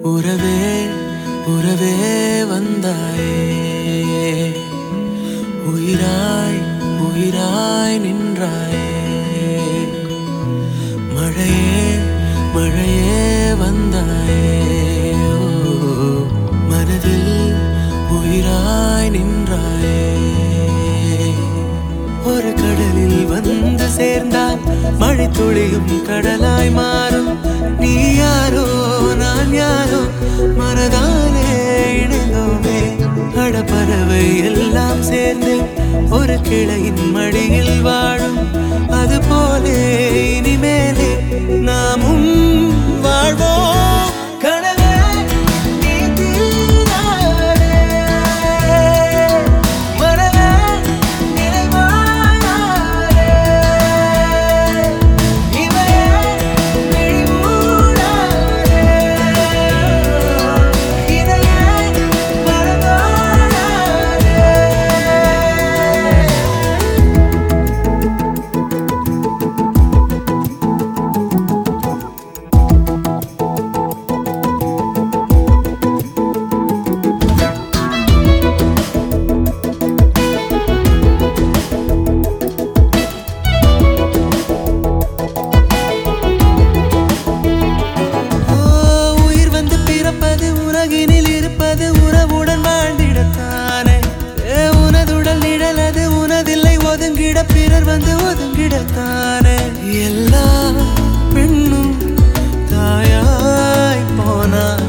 உறவே உறவே வந்தாயே உயிராய் உயிராய் நின்றாயே மழையே மழையே வந்தாயே ஓ, மனதில் உயிராய் நின்றாயே ஒரு கடலில் வந்து சேர்ந்தால் மழை துளியும் கடலாய் மாறும் நீ யாரோ நான் யாரோ மனதாலே இணைந்தோமே அடப்பறவை எல்லாம் சேர்ந்து ஒரு கிளையின் மடியில் வாழும் அது போலே இனிமேலே நாமும் வாழ்வோம் கனவே நீ தீராதே. மனமே நிறைவானாதே. இவையே விழிமூடாதே. இதையே மறவானாதே. ஓ, உயிர் வந்து பிறப்பது உலகினில் இருப்பது உறவுடன் வாழ்ந்திடத்தானே ஏ, உனதுடல் நிழலது உனதில்லை ஒதுங்கிட பிறர் வந்து ஒதுங்கிடத்தானே எல்லா பெண்ணும் தாயாய் போனாள்